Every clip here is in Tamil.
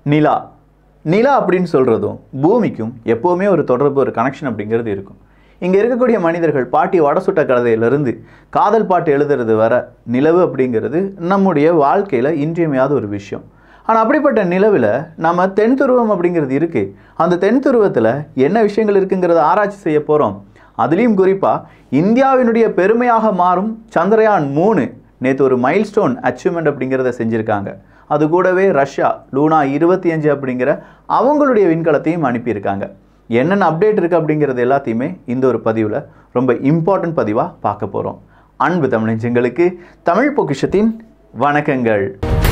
நிலா நிலா அப்படின்னு சொல்கிறதும் பூமிக்கும் எப்போவுமே ஒரு தொடர்பு ஒரு கனெக்ஷன் அப்படிங்கிறது இருக்கும் இங்கே இருக்கக்கூடிய மனிதர்கள் பாட்டி வடசுட்ட கதையிலிருந்து காதல் பாட்டு எழுதுறது வர நிலவு அப்படிங்கிறது நம்முடைய வாழ்க்கையில் இன்றியமையாத ஒரு விஷயம் ஆனால் அப்படிப்பட்ட நிலவில் நம்ம தென் துருவம் அப்படிங்கிறது இருக்குது அந்த தென் துருவத்தில் என்ன விஷயங்கள் இருக்குங்கிறத ஆராய்ச்சி செய்ய போகிறோம் அதுலேயும் குறிப்பாக இந்தியாவினுடைய பெருமையாக மாறும் சந்திரயான் மூணு நேற்று ஒரு மைல்ஸ்டோன் அச்சீவ்மெண்ட் அப்படிங்கிறத செஞ்சுருக்காங்க அது கூடவே ரஷ்யா லூனா இருபத்தி அஞ்சு அப்படிங்கிற அவங்களுடைய விண்கலத்தையும் அனுப்பியிருக்காங்க என்னென்ன அப்டேட் இருக்குது அப்படிங்கிறது எல்லாத்தையுமே இந்த ஒரு பதிவில் ரொம்ப இம்பார்ட்டன்ட் பதிவாக பார்க்க போகிறோம் அன்பு தமிழஞ்சங்களுக்கு தமிழ் பொக்கிஷத்தின் வணக்கங்கள்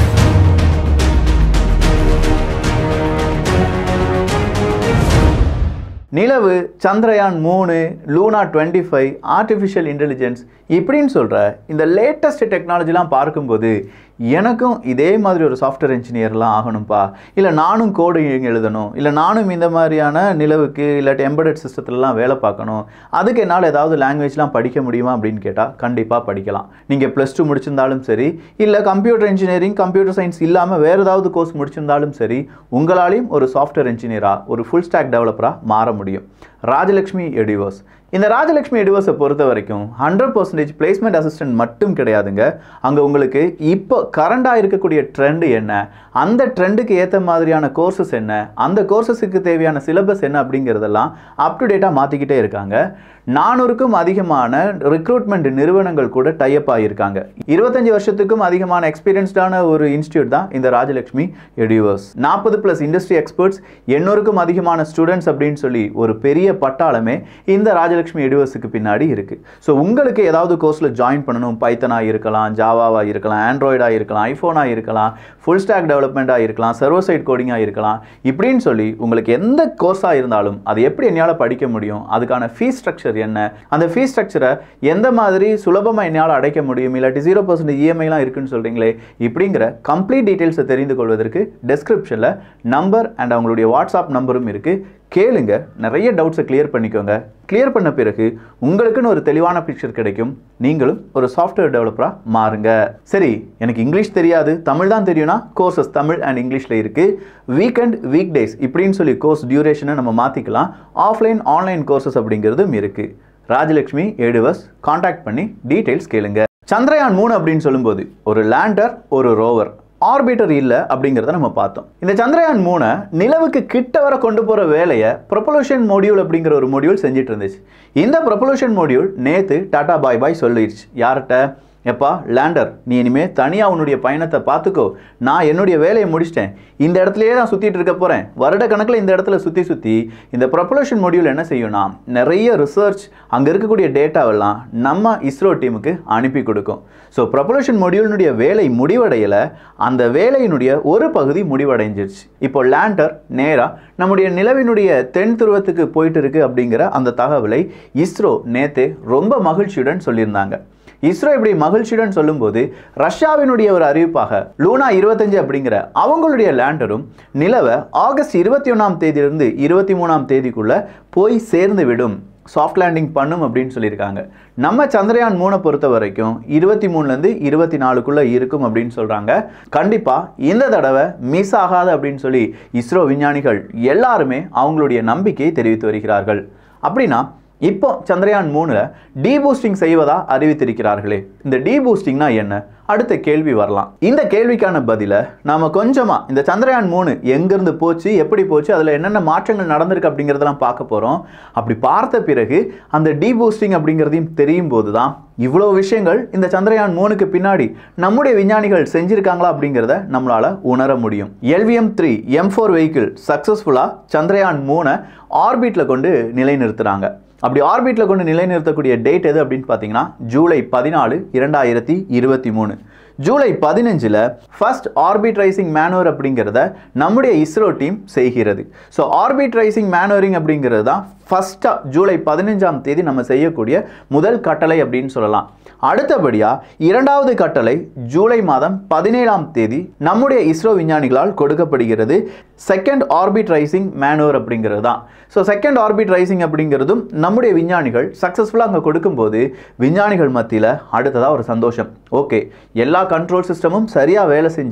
நிலவு சந்திரயான் மூணு Luna twenty five artificial intelligence இப்படின்னு சொல்கிற இந்த லேட்டஸ்ட் டெக்னாலஜிலாம் பார்க்கும்போது எனக்கும் இதே மாதிரி ஒரு சாஃப்ட்வேர் இன்ஜினியர்லாம் ஆகணும்ப்பா இல்லை நானும் கோடு எழுதணும் இல்லை நானும் இந்த மாதிரியான நிலவுக்கு இல்லாட்டி எம்படட் சிஸ்டத்துலலாம் வேலை பார்க்கணும் அதுக்கு என்னால் ஏதாவது லாங்குவேஜ்லாம் படிக்க முடியுமா அப்படின்னு கேட்டால் கண்டிப்பாக படிக்கலாம் நீங்கள் ப்ளஸ் டூ முடிச்சிருந்தாலும் சரி இல்லை கம்ப்யூட்டர் இன்ஜினியரிங் கம்ப்யூட்டர் சயின்ஸ் இல்லாமல் வேறு ஏதாவது கோர்ஸ் முடிச்சிருந்தாலும் சரி உங்களாலையும் ஒரு சாஃப்ட்வேர் இன்ஜினியராக ஒரு ஃபுல் ஸ்டாக் டெவலப்பராக மாற முடியும் ராஜலக்ஷ்மி எடிவர்ஸ் இந்த ராஜலக்ஷ்மி எடிவர்ஸை பொறுத்த வரைக்கும் ஹண்ட்ரட் பர்சன்டேஜ் பிளேஸ்மெண்ட் அசிஸ்டன்ட் மட்டும் கிடையாதுங்க அங்கே உங்களுக்கு இப்போ கரண்டாக இருக்கக்கூடிய ட்ரெண்டு என்ன அந்த ட்ரெண்டுக்கு ஏற்ற மாதிரியான கோர்சஸ் என்ன அந்த கோர்சஸுக்கு தேவையான சிலபஸ் என்ன அப்படிங்கிறதெல்லாம் அப் டு டேட்டாக மாற்றிக்கிட்டே இருக்காங்க நானூறுக்கும் அதிகமான ரெக்ரூட்மெண்ட் நிறுவனங்கள் கூட டைப் ஆகியிருக்காங்க இருபத்தஞ்சு வருஷத்துக்கும் அதிகமான எக்ஸ்பீரியன்ஸ்டான ஒரு இன்ஸ்டியூட் தான் இந்த ராஜலக்ஷ்மி எடியூவர்ஸ் நாற்பது ப்ளஸ் இண்டஸ்ட்ரி எக்ஸ்பர்ட்ஸ் எண்ணூறுக்கும் அதிகமான ஸ்டூடெண்ட்ஸ் அப்படின்னு சொல்லி ஒரு பெரிய பட்டாளமே இந்த ராஜலக்ஷ்மி எடியூவர்ஸுக்கு பின்னாடி இருக்கு ஸோ உங்களுக்கு ஏதாவது கோர்ஸில் ஜாயின் பண்ணணும் பைத்தனாக இருக்கலாம் ஜாவாவாக இருக்கலாம் ஆண்ட்ராய்டாக இருக்கலாம் ஐஃபோனாக இருக்கலாம் ஃபுல் ஸ்டாக் டெவலப்மெண்ட்டாக இருக்கலாம் சர்வர் சைட் கோடிங்காக இருக்கலாம் இப்படின்னு சொல்லி உங்களுக்கு எந்த கோர்ஸாக இருந்தாலும் அது எப்படி என்னால் படிக்க முடியும் அதுக்கான ஃபீஸ் ஸ்ட்ரக்சர் என்ன அந்த ஃபீஸ் ஸ்ட்ரக்சரை எந்த மாதிரி சுலபமாக என்னால் அடைக்க முடியும் இல்லாட்டி ஜீரோ பர்சன்ட் இஎம்ஐலாம் இருக்குன்னு சொல்கிறீங்களே இப்படிங்கிற கம்ப்ளீட் டீட்டெயில்ஸை தெரிந்து கொள்வதற்கு டெஸ்கிரிப்ஷனில் நம்பர் அண்ட் அவங்களுடைய வாட்ஸ்அப் நம்பரும் இருக்குது கேளுங்க நிறைய டவுட்ஸை கிளியர் பண்ணிக்கோங்க கிளியர் பண்ண பிறகு உங்களுக்குன்னு ஒரு தெளிவான பிக்சர் கிடைக்கும் நீங்களும் ஒரு சாஃப்ட்வேர் டெவலப்பராக மாறுங்க சரி எனக்கு இங்கிலீஷ் தெரியாது தமிழ் தான் தெரியும்னா கோர்சஸ் தமிழ் அண்ட் இங்கிலீஷில் இருக்குது வீக்கெண்ட் வீக் டேஸ் இப்படின்னு சொல்லி கோர்ஸ் டியூரேஷனை நம்ம மாற்றிக்கலாம் ஆஃப்லைன் ஆன்லைன் கோர்சஸ் அப்படிங்கிறதும் இருக்குது ராஜலக்ஷ்மி ஏடுவஸ் காண்டாக்ட் பண்ணி டீட்டெயில்ஸ் கேளுங்க சந்திரயான் மூணு அப்படின்னு சொல்லும்போது ஒரு லேண்டர் ஒரு ரோவர் ஆர்பிட்டர் இல்லை அப்படிங்கிறத நம்ம பார்த்தோம் இந்த சந்திரயான் மூணை நிலவுக்கு கிட்ட வர கொண்டு போகிற வேலையை ப்ரொபலூஷன் மோடியூல் அப்படிங்கிற ஒரு மோடியூல் செஞ்சுட்டு இருந்துச்சு இந்த ப்ரொபலூஷன் மோடியூல் நேற்று டாடா பாய் பாய் சொல்லிடுச்சு யார்கிட்ட எப்பா லேண்டர் நீ இனிமேல் தனியாக உன்னுடைய பயணத்தை பார்த்துக்கோ நான் என்னுடைய வேலையை முடிச்சிட்டேன் இந்த இடத்துலையே நான் சுற்றிட்டு இருக்க போகிறேன் வருட கணக்கில் இந்த இடத்துல சுற்றி சுற்றி இந்த ப்ரொபலூஷன் மொடியூல் என்ன செய்யும்னா நிறைய ரிசர்ச் அங்கே இருக்கக்கூடிய டேட்டாவெல்லாம் நம்ம இஸ்ரோ டீமுக்கு அனுப்பி கொடுக்கும் ஸோ ப்ரொபலூஷன் மொடியூலினுடைய வேலை முடிவடையலை அந்த வேலையினுடைய ஒரு பகுதி முடிவடைஞ்சிருச்சு இப்போ லேண்டர் நேராக நம்முடைய நிலவினுடைய தென் துருவத்துக்கு போயிட்டு இருக்கு அப்படிங்கிற அந்த தகவலை இஸ்ரோ நேத்தே ரொம்ப மகிழ்ச்சியுடன் சொல்லியிருந்தாங்க இஸ்ரோ இப்படி மகிழ்ச்சியுடன் சொல்லும்போது ரஷ்யாவினுடைய ஒரு அறிவிப்பாக லூனா இருபத்தஞ்சு அப்படிங்கிற அவங்களுடைய லேண்டரும் நிலவை ஆகஸ்ட் இருபத்தி ஒன்றாம் தேதியிலிருந்து இருபத்தி மூணாம் தேதிக்குள்ள போய் சேர்ந்து விடும் சாஃப்ட் லேண்டிங் பண்ணும் அப்படின்னு சொல்லியிருக்காங்க நம்ம சந்திரயான் மூணை பொறுத்த வரைக்கும் இருபத்தி மூணுலேருந்து இருபத்தி நாலுக்குள்ளே இருக்கும் அப்படின்னு சொல்கிறாங்க கண்டிப்பாக இந்த தடவை மிஸ் ஆகாது அப்படின்னு சொல்லி இஸ்ரோ விஞ்ஞானிகள் எல்லாருமே அவங்களுடைய நம்பிக்கையை தெரிவித்து வருகிறார்கள் அப்படின்னா இப்போ சந்திரயான் மூணில் டீபூஸ்டிங் செய்வதா அறிவித்திருக்கிறார்களே இந்த டீபூஸ்டிங்னா என்ன அடுத்த கேள்வி வரலாம் இந்த கேள்விக்கான பதிலை நாம கொஞ்சமாக இந்த சந்திரயான் மூணு எங்கேருந்து போச்சு எப்படி போச்சு அதில் என்னென்ன மாற்றங்கள் நடந்திருக்கு அப்படிங்கிறதெல்லாம் பார்க்க போகிறோம் அப்படி பார்த்த பிறகு அந்த டீபூஸ்டிங் அப்படிங்கிறதையும் தெரியும் போது தான் இவ்வளோ விஷயங்கள் இந்த சந்திரயான் மூணுக்கு பின்னாடி நம்முடைய விஞ்ஞானிகள் செஞ்சிருக்காங்களா அப்படிங்கிறத நம்மளால உணர முடியும் LVM three M four vehicle சக்ஸஸ்ஃபுல்லாக சந்திரயான் மூணை ஆர்பிட்டில் கொண்டு நிலைநிறுத்துறாங்க அப்படி ஆர்பிட்டில் கொண்டு நிலைநிறுத்தக்கூடிய டேட் எது அப்படின்னு பார்த்தீங்கன்னா ஜூலை பதினாலு இரண்டாயிரத்தி இருபத்தி மூணு ஜூலை பதினஞ்சில் ஃபர்ஸ்ட் ஆர்பிட் ரைசிங் மேனுவர் அப்படிங்கிறத நம்முடைய இஸ்ரோ டீம் செய்கிறது ஸோ ஆர்பிட் ரைசிங் மேனுவரிங் அப்படிங்கிறது தான் ஃபஸ்ட்டாக ஜூலை பதினஞ்சாம் தேதி நம்ம செய்யக்கூடிய முதல் கட்டளை அப்படின்னு சொல்லலாம் அடுத்தபடியாக இரண்டாவது கட்டளை ஜூலை மாதம் பதினேழாம் தேதி நம்முடைய இஸ்ரோ விஞ்ஞானிகளால் கொடுக்கப்படுகிறது செகண்ட் ஆர்பிட் ரைசிங் மேனுவர் அப்படிங்கிறது தான் ஸோ செகண்ட் ஆர்பிட் ரைசிங் அப்படிங்கிறதும் நம்முடைய விஞ்ஞானிகள் சக்ஸஸ்ஃபுல்லாக அங்கே கொடுக்கும்போது விஞ்ஞானிகள் மத்தியில் அடுத்ததாக ஒரு சந்தோஷம் ஓகே எல்லா கண்ட்ரோல் சிஸ்டமும் சரியாக வேலை செஞ்சு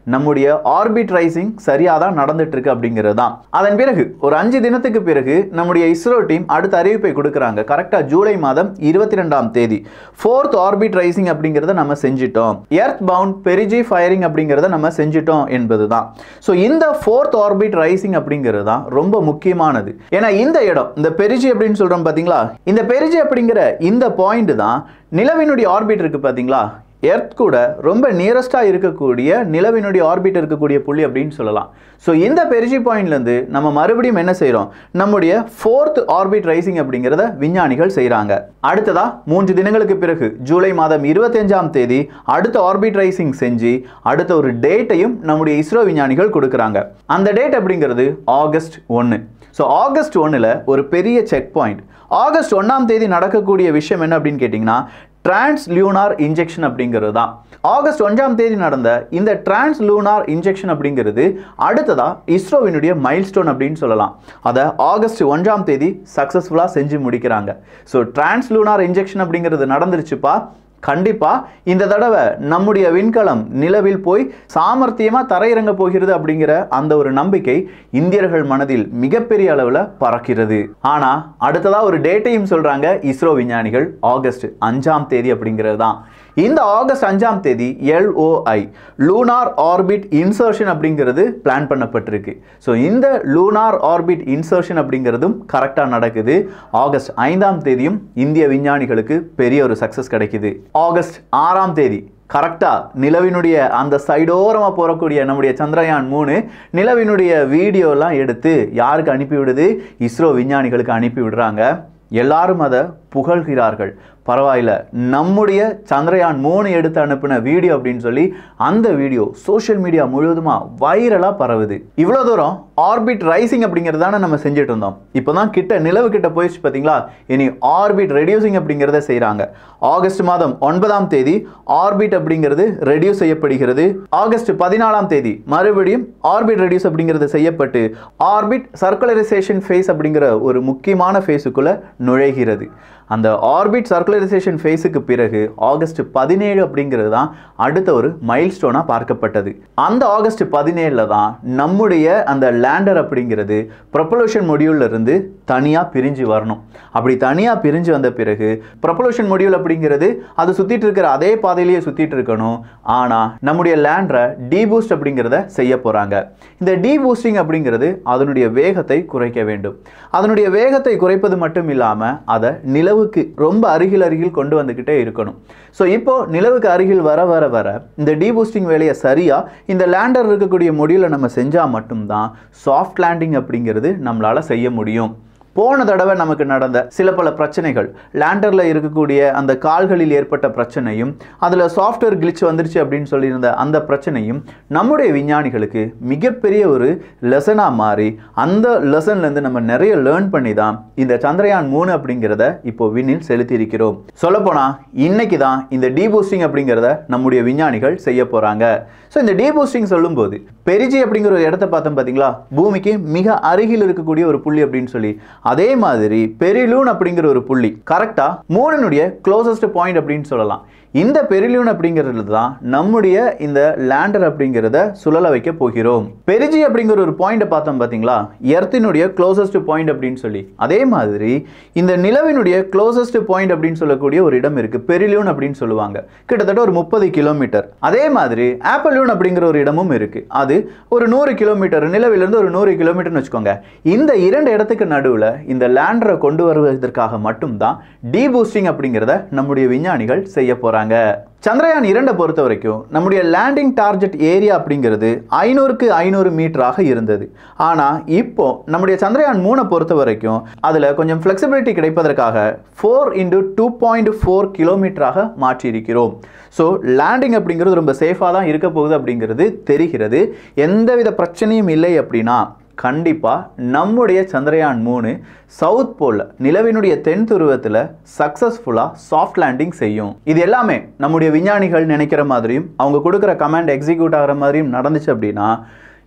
நம்முடைய ஆர்பிட் ரைசிங் சரியாக தான் நடந்துட்டு இருக்கு அப்படிங்கிறது தான் அதன் பிறகு ஒரு அஞ்சு தினத்துக்கு பிறகு நம்முடைய இஸ்ரோ டீம் அடுத்த அறிவிப்பை கொடுக்குறாங்க கரெக்டாக ஜூலை மாதம் இருபத்தி ரெண்டாம் தேதி ஃபோர்த் ஆர்பிட் ரைசிங் அப்படிங்கிறத நம்ம செஞ்சிட்டோம் எர்த் பவுண்ட் பெரிஜி ஃபயரிங் அப்படிங்கிறத நம்ம செஞ்சிட்டோம் என்பது தான் ஸோ இந்த ஃபோர்த் ஆர்பிட் ரைசிங் அப்படிங்கிறது தான் ரொம்ப முக்கியமானது ஏன்னா இந்த இடம் இந்த பெரிஜி அப்படின்னு சொல்கிறோம் பார்த்தீங்களா இந்த பெரிஜி அப்படிங்கிற இந்த பாயிண்ட் தான் நிலவினுடைய ஆர்பிட் இருக்கு பார்த்தீங்களா எர்த் கூட ரொம்ப நியரஸ்டாக இருக்கக்கூடிய நிலவினுடைய ஆர்பிட் இருக்கக்கூடிய புள்ளி அப்படின்னு சொல்லலாம் ஸோ இந்த பெரிஜி பாயிண்ட்லேருந்து நம்ம மறுபடியும் என்ன செய்கிறோம் நம்முடைய ஃபோர்த் ஆர்பிட் ரைசிங் அப்படிங்கிறத விஞ்ஞானிகள் செய்கிறாங்க அடுத்ததா மூன்று தினங்களுக்கு பிறகு ஜூலை மாதம் இருபத்தஞ்சாம் தேதி அடுத்த ஆர்பிட் ரைசிங் செஞ்சு அடுத்த ஒரு டேட்டையும் நம்முடைய இஸ்ரோ விஞ்ஞானிகள் கொடுக்குறாங்க அந்த டேட் அப்படிங்கிறது ஆகஸ்ட் ஒன்று ஸோ ஆகஸ்ட் ஒன்றில் ஒரு பெரிய செக் பாயிண்ட் ஆகஸ்ட் ஒன்றாம் தேதி நடக்கக்கூடிய விஷயம் என்ன அப்படின்னு கேட்டிங்கன்னா டிரான்ஸ் லியூனார் இன்ஜெக்ஷன் அப்படிங்கிறது தான் ஆகஸ்ட் ஒன்றாம் தேதி நடந்த இந்த டிரான்ஸ் லூனார் இன்ஜெக்ஷன் அப்படிங்கிறது அடுத்ததா இஸ்ரோவினுடைய மைல்ஸ்டோன் அப்படின்னு சொல்லலாம் அதை ஆகஸ்ட் ஒன்றாம் தேதி சக்ஸஸ்ஃபுல்லாக செஞ்சு முடிக்கிறாங்க ஸோ டிரான்ஸ் லூனார் இன்ஜெக்ஷன் அப்படிங்கிறது நடந்துருச்சுப்பா கண்டிப்பா இந்த தடவை நம்முடைய விண்கலம் நிலவில் போய் சாமர்த்தியமா தரையிறங்க போகிறது அப்படிங்கிற அந்த ஒரு நம்பிக்கை இந்தியர்கள் மனதில் மிகப்பெரிய அளவில் பறக்கிறது ஆனா அடுத்ததா ஒரு டேட்டையும் சொல்றாங்க இஸ்ரோ விஞ்ஞானிகள் ஆகஸ்ட் அஞ்சாம் தேதி அப்படிங்கிறது தான் இந்த ஆகஸ்ட் அஞ்சாம் தேதி எல்ஓஐ லூனார் ஆர்பிட் இன்சர்ஷன் அப்படிங்கிறது பிளான் பண்ணப்பட்டிருக்கு ஸோ இந்த லூனார் ஆர்பிட் இன்சர்ஷன் அப்படிங்கிறதும் கரெக்டாக நடக்குது ஆகஸ்ட் ஐந்தாம் தேதியும் இந்திய விஞ்ஞானிகளுக்கு பெரிய ஒரு சக்ஸஸ் கிடைக்குது ஆகஸ்ட் ஆறாம் தேதி கரெக்டாக நிலவினுடைய அந்த சைடோரமாக போகக்கூடிய நம்முடைய சந்திரயான் மூணு நிலவினுடைய வீடியோலாம் எடுத்து யாருக்கு அனுப்பி விடுது இஸ்ரோ விஞ்ஞானிகளுக்கு அனுப்பி விடுறாங்க எல்லாரும் அதை புகழ்கிறார்கள் பரவாயில்ல நம்முடைய சந்திரயான் மூணு எடுத்து அனுப்பின வீடியோ அப்படின்னு சொல்லி அந்த வீடியோ சோஷியல் மீடியா முழுவதுமாக வைரலாக பரவுது இவ்வளோ தூரம் ஆர்பிட் ரைசிங் அப்படிங்கிறது தானே நம்ம செஞ்சுட்டு இருந்தோம் இப்போ தான் கிட்ட நிலவு கிட்ட போயிடுச்சு பார்த்தீங்களா இனி ஆர்பிட் ரெடியூசிங் அப்படிங்கிறத செய்கிறாங்க ஆகஸ்ட் மாதம் ஒன்பதாம் தேதி ஆர்பிட் அப்படிங்கிறது ரெடியூஸ் செய்யப்படுகிறது ஆகஸ்ட் பதினாலாம் தேதி மறுபடியும் ஆர்பிட் ரெடியூஸ் அப்படிங்கிறது செய்யப்பட்டு ஆர்பிட் சர்க்குலரைசேஷன் ஃபேஸ் அப்படிங்கிற ஒரு முக்கியமான ஃபேஸுக்குள்ள நுழைகிறது அந்த ஆர்பிட் சர்க்குலரைசேஷன் ஃபேஸுக்கு பிறகு ஆகஸ்ட் பதினேழு அப்படிங்கிறது தான் அடுத்த ஒரு மைல் ஸ்டோனாக பார்க்கப்பட்டது அந்த ஆகஸ்ட் பதினேழில் தான் நம்முடைய அந்த லேண்டர் அப்படிங்கிறது ப்ரொப்பலூஷன் மொடியூல்ல இருந்து தனியாக பிரிஞ்சு வரணும் அப்படி தனியாக பிரிஞ்சு வந்த பிறகு ப்ரொப்பலூஷன் மொடியூல் அப்படிங்கிறது அது சுற்றிட்டு இருக்கிற அதே பாதையிலேயே சுற்றிட்டு இருக்கணும் ஆனால் நம்முடைய லேண்டரை டீபூஸ்ட் அப்படிங்கிறத செய்ய போகிறாங்க இந்த டீபூஸ்டிங் அப்படிங்கிறது அதனுடைய வேகத்தை குறைக்க வேண்டும் அதனுடைய வேகத்தை குறைப்பது மட்டும் இல்லாமல் அதை நிலவுக்கு ரொம்ப அருகில் அருகில் கொண்டு வந்துக்கிட்டே இருக்கணும் ஸோ இப்போ நிலவுக்கு அருகில் வர வர வர இந்த டீபூஸ்டிங் வேலையை சரியாக இந்த லேண்டர் இருக்கக்கூடிய மொடியூலை நம்ம செஞ்சால் மட்டும்தான் சாஃப்ட் லேண்டிங் அப்படிங்கிறது நம்மளால் செய்ய முடியும் போன தடவை நமக்கு நடந்த சில பல பிரச்சனைகள் லேண்டரில் இருக்கக்கூடிய அந்த கால்களில் ஏற்பட்ட பிரச்சனையும் அதில் சாஃப்ட்வேர் கிளிச் வந்துருச்சு அப்படின்னு சொல்லியிருந்த அந்த பிரச்சனையும் நம்முடைய விஞ்ஞானிகளுக்கு மிகப்பெரிய ஒரு லெசனாக மாறி அந்த லெசன்லேருந்து நம்ம நிறைய லேர்ன் பண்ணி தான் இந்த சந்திரயான் மூணு அப்படிங்கிறத இப்போ விண்ணில் செலுத்தி இருக்கிறோம் சொல்லப்போனால் இன்னைக்கு தான் இந்த டீபூஸ்டிங் அப்படிங்கிறத நம்முடைய விஞ்ஞானிகள் செய்ய போகிறாங்க ஸோ இந்த டீபூஸ்டிங் சொல்லும்போது பெரிஜி அப்படிங்கிற ஒரு இடத்த பார்த்தோம் பார்த்தீங்களா பூமிக்கு மிக அருகில் இருக்கக்கூடிய ஒரு புள்ளி அப்படின்னு சொல்லி அதே மாதிரி பெரிலூன் அப்படிங்கிற ஒரு புள்ளி கரெக்டா மூணனுடைய க்ளோசஸ்ட் பாயிண்ட் அப்படின்னு சொல்லலாம் இந்த பெரிலூன் அப்படிங்கிறது தான் நம்முடைய இந்த லேண்டர் அப்படிங்கிறத சுழல வைக்க போகிறோம் பெரிஜி அப்படிங்கிற ஒரு பாயிண்ட்டை பார்த்தோம் பார்த்தீங்களா எர்த்தினுடைய க்ளோசஸ்ட் பாயிண்ட் அப்படின்னு சொல்லி அதே மாதிரி இந்த நிலவினுடைய க்ளோசஸ்ட் பாயிண்ட் அப்படின்னு சொல்லக்கூடிய ஒரு இடம் இருக்கு பெரிலூன் அப்படின்னு சொல்லுவாங்க கிட்டத்தட்ட ஒரு முப்பது கிலோமீட்டர் அதே மாதிரி ஆப்பலூன் அப்படிங்கிற ஒரு இடமும் இருக்கு அது ஒரு நூறு கிலோமீட்டர் நிலவிலிருந்து ஒரு நூறு கிலோமீட்டர்னு வச்சுக்கோங்க இந்த இரண்டு இடத்துக்கு நடுவில் இந்த லேண்டரை கொண்டு வருவதற்காக மட்டும்தான் டீபூஸ்டிங் அப்படிங்கிறத நம்முடைய விஞ்ஞானிகள் செய்ய போறாங்க சந்திரயான் இரண்டை பொறுத்த வரைக்கும் நம்முடைய லேண்டிங் டார்கெட் ஏரியா அப்படிங்கிறது ஐநூறுக்கு ஐநூறு மீட்டராக இருந்தது ஆனால் இப்போ நம்முடைய சந்திரயான் மூணை பொறுத்த வரைக்கும் அதில் கொஞ்சம் ஃப்ளெக்சிபிலிட்டி கிடைப்பதற்காக four into two point four கிலோமீட்டராக மாற்றியிருக்கிறோம் ஸோ லேண்டிங் அப்படிங்கிறது ரொம்ப சேஃபாக தான் இருக்க போகுது அப்படிங்கிறது தெரிகிறது எந்தவித பிரச்சனையும் இல்லை அப்படின்னா கண்டிப்பாக நம்முடைய சந்திரயான் மூணு சவுத் போலில் நிலவினுடைய தென் துருவத்தில் சக்ஸஸ்ஃபுல்லாக சாஃப்ட் லேண்டிங் செய்யும் இது எல்லாமே நம்முடைய விஞ்ஞானிகள் நினைக்கிற மாதிரியும் அவங்க கொடுக்குற கமாண்ட் எக்ஸிக்யூட் ஆகிற மாதிரியும் நடந்துச்சு அப்படின்னா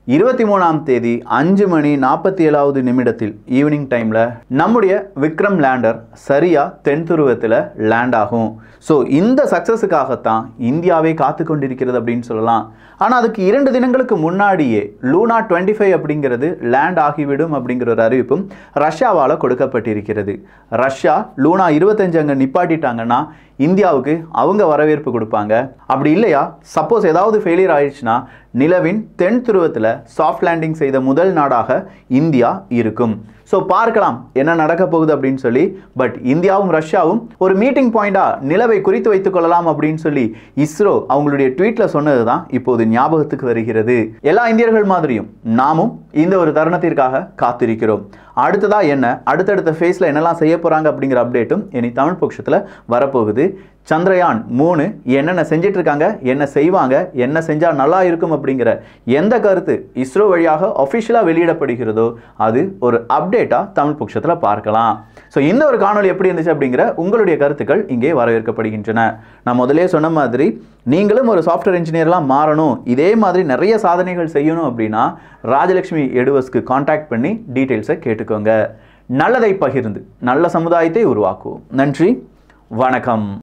இருபத்தி மூணாம் தேதி அஞ்சு மணி நாற்பத்தி ஏழாவது நிமிடத்தில் ஈவினிங் டைமில் நம்முடைய விக்ரம் லேண்டர் சரியாக தென் துருவத்தில் லேண்ட் ஆகும் ஸோ இந்த சக்ஸஸுக்காகத்தான் இந்தியாவே காத்து கொண்டிருக்கிறது அப்படின்னு சொல்லலாம் ஆனால் அதுக்கு இரண்டு தினங்களுக்கு முன்னாடியே லூனா டுவெண்ட்டி ஃபைவ் அப்படிங்கிறது லேண்ட் ஆகிவிடும் அப்படிங்கிற ஒரு அறிவிப்பும் ரஷ்யாவால் கொடுக்கப்பட்டிருக்கிறது ரஷ்யா லூனா இருபத்தஞ்சு அங்கே நிப்பாட்டிட்டாங்கன்னா இந்தியாவுக்கு அவங்க வரவேற்பு கொடுப்பாங்க அப்படி இல்லையா சப்போஸ் ஏதாவது ஃபெயிலியர் ஆயிடுச்சுன்னா நிலவின் தென் துருவத்தில் சாஃப்ட் லேண்டிங் செய்த முதல் நாடாக இந்தியா இருக்கும் ஸோ பார்க்கலாம் என்ன நடக்க போகுது அப்படின்னு சொல்லி பட் இந்தியாவும் ரஷ்யாவும் ஒரு மீட்டிங் பாயிண்டாக நிலவை குறித்து வைத்துக் கொள்ளலாம் அப்படின்னு சொல்லி இஸ்ரோ அவங்களுடைய ட்வீட்டில் சொன்னது தான் இப்போது ஞாபகத்துக்கு வருகிறது எல்லா இந்தியர்கள் மாதிரியும் நாமும் இந்த ஒரு தருணத்திற்காக காத்திருக்கிறோம் அடுத்ததா என்ன அடுத்தடுத்த ஃபேஸில் என்னெல்லாம் செய்ய போகிறாங்க அப்படிங்கிற அப்டேட்டும் இனி தமிழ் பட்சத்தில் வரப்போகுது சந்திரயான் மூணு என்னென்ன செஞ்சிட்டு இருக்காங்க என்ன செய்வாங்க என்ன செஞ்சால் நல்லா இருக்கும் அப்படிங்கிற எந்த கருத்து இஸ்ரோ வழியாக அஃபிஷியலாக வெளியிடப்படுகிறதோ அது ஒரு அப்டேட்டாக தமிழ் பட்சத்தில் பார்க்கலாம் ஸோ இந்த ஒரு காணொலி எப்படி இருந்துச்சு அப்படிங்கிற உங்களுடைய கருத்துக்கள் இங்கே வரவேற்கப்படுகின்றன நான் முதலே சொன்ன மாதிரி நீங்களும் ஒரு சாஃப்ட்வேர் இன்ஜினியர்லாம் மாறணும் இதே மாதிரி நிறைய சாதனைகள் செய்யணும் அப்படின்னா ராஜலட்சுமி எடுவஸ்க்கு காண்டாக்ட் பண்ணி டீட்டெயில்ஸை கேட்டுக்கோங்க நல்லதை பகிர்ந்து நல்ல சமுதாயத்தை உருவாக்குவோம் நன்றி வணக்கம்